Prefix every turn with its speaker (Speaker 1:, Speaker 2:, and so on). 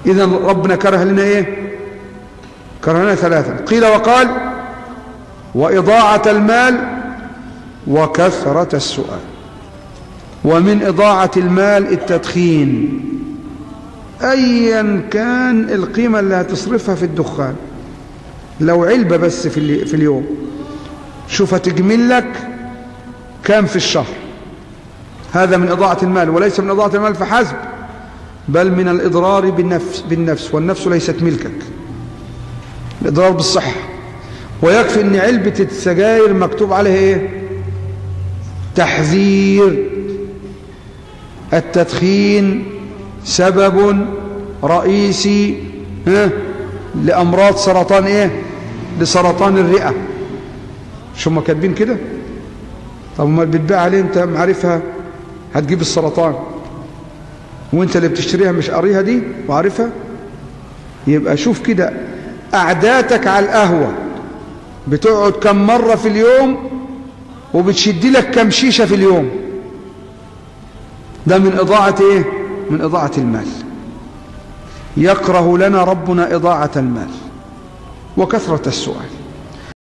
Speaker 1: إذا ربنا كره لنا إيه كره لنا ثلاثا قيل وقال وإضاعة المال وكثرة السؤال ومن إضاعة المال التدخين أيا كان القيمة اللي هتصرفها في الدخان لو علبة بس في, في اليوم شوف هتجمل لك كام في الشهر هذا من إضاعة المال وليس من إضاعة المال فحسب بل من الإضرار بالنفس, بالنفس والنفس ليست ملكك الإضرار بالصحة ويكفي أن علبة السجاير مكتوب عليها إيه تحذير التدخين سبب رئيسي ها لأمراض سرطان إيه لسرطان الرئة شو ما كاتبين كده طب ما بتبيع عليه انت معرفها هتجيب السرطان وانت اللي بتشتريها مش قاريها دي وعارفها يبقى شوف كده قعداتك على القهوة بتقعد كم مرة في اليوم وبتشد لك كم شيشة في اليوم ده من إضاعة إيه؟ من إضاعة المال يكره لنا ربنا إضاعة المال وكثرة السؤال